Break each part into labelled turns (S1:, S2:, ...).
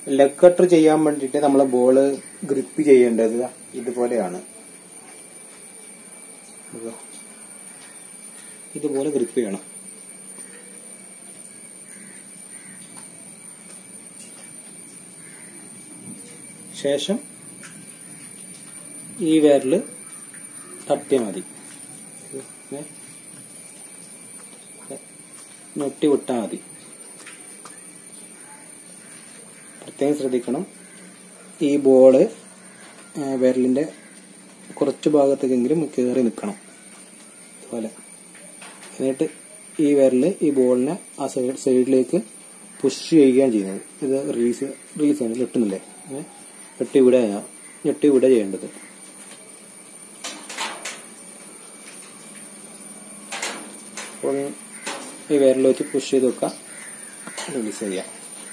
S1: Leg cutter ചെയ്യാൻ വേണ്ടിയിട്ട് നമ്മൾ ബോള് ഗ്രിപ്പ് ചെയ്യേണ്ടത് ഇതുപോലെയാണ് ഇതാ. ഇതുപോലെ ഗ്രിപ്പ് ചെയ്യണം ശേഷം ഈ വിരല് തട്ടിയാൽ മതി ഏ? ഞൊട്ടി വിട്ടാൽ മതി പ്രത്യേകം ശ്രദ്ധിക്കണം ഈ ബോള് ആ, വിരലിന്റെ കുറച്ച് ഭാഗത്തേക്കെങ്കിലും കയറി നിൽക്കണം അതുപോലെ എന്നിട്ട് ഈ വിരല് ഈ ബോളിനെ ആ സൈഡ് സൈഡിലേക്ക് പുഷ് ചെയ്യുകയാണ് ചെയ്യുന്നത് ഇത് റിലീസ് റിലീസ് ആണ് ഞെട്ടുന്നില്ലേ ഏ? ഞെട്ടി വിടുക ഞെട്ടി വിടുക ചെയ്യേണ്ടത് അപ്പോൾ ഈ വിരൽ വെച്ച് പുഷ് ചെയ്ത് വെക്കാം റിലീസ് ചെയ്യാം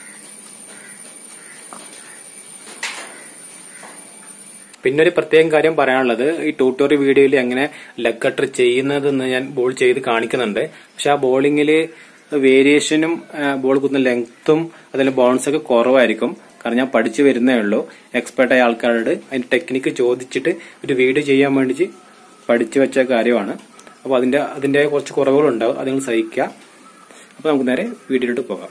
S2: പിന്നെ ഒരു പ്രത്യേകം കാര്യം പറയാനുള്ളത് ഈ ട്യൂട്ടോറിയൽ വീഡിയോയിൽ എങ്ങനെ ലെഗ് കട്ടർ ചെയ്യുന്നതെന്ന് ഞാൻ ബോൾ ചെയ്ത് കാണിക്കുന്നുണ്ട് പക്ഷെ ആ ബോളിങ്ങിൽ വേരിയേഷനും ബോൾ കുത്തുന്ന ലെങ്ത്തും അതിന്റെ ബൗൺസ് ഒക്കെ കുറവായിരിക്കും കാരണം ഞാൻ പഠിച്ചു വരുന്നേ ഉള്ളൂ എക്സ്പെർട്ട് ആയ ആൾക്കാരോട് അതിന്റെ ടെക്നിക്ക് ചോദിച്ചിട്ട് ഒരു വീഡിയോ ചെയ്യാൻ വേണ്ടി പഠിച്ചു വെച്ച കാര്യമാണ് അപ്പോൾ അതിന്റെ അതിന്റെ കുറച്ച് കുറവുകളുണ്ടാവും അത് നിങ്ങൾ സഹിക്കുക അപ്പോൾ നമുക്ക് നേരെ വീഡിയോയിലോട്ട് പോകാം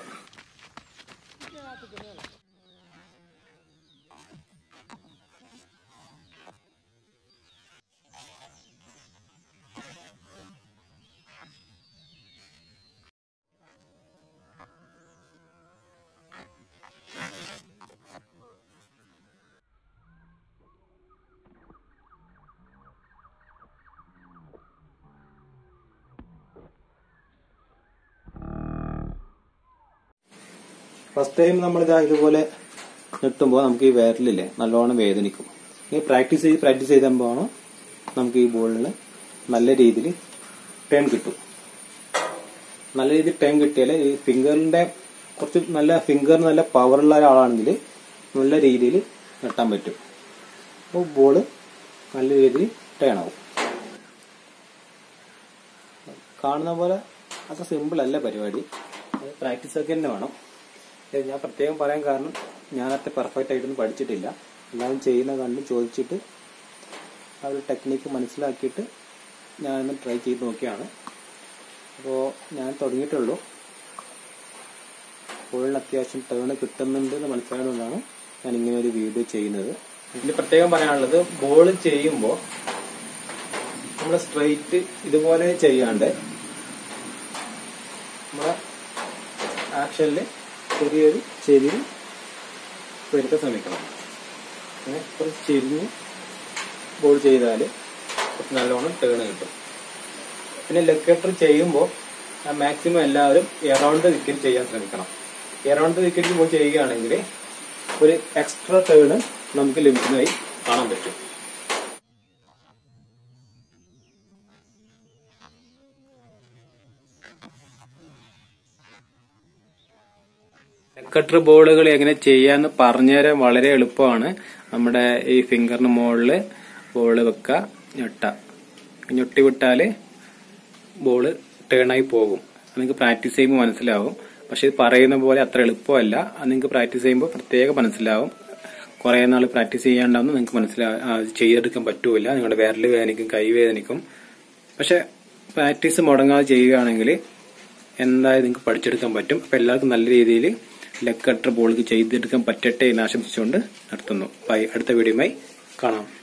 S1: ഫസ്റ്റ് ടൈം നമ്മളിതാ ഇതുപോലെ ഞെട്ടുമ്പോൾ നമുക്ക് ഈ വിരലില്ലേ നല്ലോണം വേദനിക്കും ഈ പ്രാക്ടീസ് ചെയ്ത് പ്രാക്ടീസ് ചെയ്തുമ്പോഴാണ് നമുക്ക് ഈ ബോളിന് നല്ല രീതിയിൽ ടേൺ കിട്ടും നല്ല രീതിയിൽ ടേൺ കിട്ടിയാൽ ഈ ഫിംഗറിന്റെ കുറച്ച് നല്ല ഫിംഗറിന് നല്ല പവറുള്ള ഒരാളാണെങ്കിൽ നല്ല രീതിയിൽ ഞെട്ടാൻ പറ്റും അപ്പോൾ ബോള് നല്ല രീതിയിൽ ടേൺ ആവും കാണുന്ന പോലെ അത്ര സിമ്പിൾ അല്ല പരിപാടി പ്രാക്ടീസ് ഒക്കെ തന്നെ വേണം ഇത് ഞാൻ പ്രത്യേകം പറയാൻ കാരണം ഞാൻ അത്ര പെർഫെക്റ്റ് ആയിട്ടൊന്നും പഠിച്ചിട്ടില്ല എല്ലാവരും ചെയ്യുന്ന കണ്ട് ചോദിച്ചിട്ട് ആ ഒരു ടെക്നിക്ക് മനസ്സിലാക്കിയിട്ട് ഞാനൊന്ന് ട്രൈ ചെയ്ത് നോക്കിയാണ് അപ്പോൾ ഞാൻ തുടങ്ങിയിട്ടുള്ളൂ ബോളിന് അത്യാവശ്യം ടേൺ കിട്ടുന്നുണ്ട് എന്ന് മനസ്സിലായതുകൊണ്ടാണ് ഞാൻ ഇങ്ങനെ ഒരു വീഡിയോ ചെയ്യുന്നത്
S2: ഇതിൽ പ്രത്യേകം പറയാനുള്ളത് ബോൾ ചെയ്യുമ്പോൾ
S1: നമ്മൾ സ്ട്രെയിറ്റ് ഇതുപോലെ ചെയ്യാണ്ട് നമ്മളെ ആക്ഷനിൽ ചെറിയൊരു ചെരിവ് വരുത്താൻ ശ്രമിക്കണം അങ്ങനെ കുറച്ച് ചെരിഞ്ഞ് ബോൾ ചെയ്താൽ
S2: നല്ലോണം ടേൺ കിട്ടും
S1: പിന്നെ ലെഗ് കട്ടർ ചെയ്യുമ്പോൾ മാക്സിമം എല്ലാവരും എറൗണ്ട് വിക്കറ്റ് ചെയ്യാൻ ശ്രമിക്കണം എറൗണ്ട് വിക്കറ്റ് ബോൾ ചെയ്യുകയാണെങ്കിൽ ഒരു എക്സ്ട്രാ ടേൺ നമുക്ക് ലഭിക്കുന്നതായി കാണാൻ പറ്റും
S2: കട്ടർ ബോളുകൾ എങ്ങനെ ചെയ്യാന്ന് പറഞ്ഞുതരാൻ വളരെ എളുപ്പമാണ് നമ്മുടെ ഈ ഫിംഗറിന് മുകളിൽ ബോള് വെക്കുക ഞെട്ട ഞൊട്ടി വിട്ടാല് ബോള് ടേണായി പോകും അത് നിങ്ങൾക്ക് പ്രാക്ടീസ് ചെയ്യുമ്പോൾ മനസ്സിലാവും പക്ഷെ ഇത് പറയുന്ന പോലെ അത്ര എളുപ്പമല്ല അത് നിങ്ങൾക്ക് പ്രാക്ടീസ് ചെയ്യുമ്പോൾ പ്രത്യേകം മനസ്സിലാവും കുറെ നാൾ പ്രാക്ടീസ് ചെയ്യാണ്ടാവുന്ന നിങ്ങൾക്ക് മനസ്സിലാ ആ, ഇത് ചെയ്തെടുക്കാൻ പറ്റൂല നിങ്ങളുടെ വിരല് വേദനിക്കും കൈ വേദനിക്കും പക്ഷെ പ്രാക്ടീസ് മുടങ്ങാതെ ചെയ്യുകയാണെങ്കിൽ എന്തായാലും നിങ്ങൾക്ക് പഠിച്ചെടുക്കാൻ പറ്റും അപ്പൊ എല്ലാവർക്കും നല്ല രീതിയിൽ ലെഗ് കട്ടർ ബോൾക്ക് ചെയ്തെടുക്കാൻ പറ്റട്ടെ എന്ന് ആശംസിച്ചുകൊണ്ട് നിർത്തുന്നു ബൈ അടുത്ത വീഡിയോയുമായി കാണാം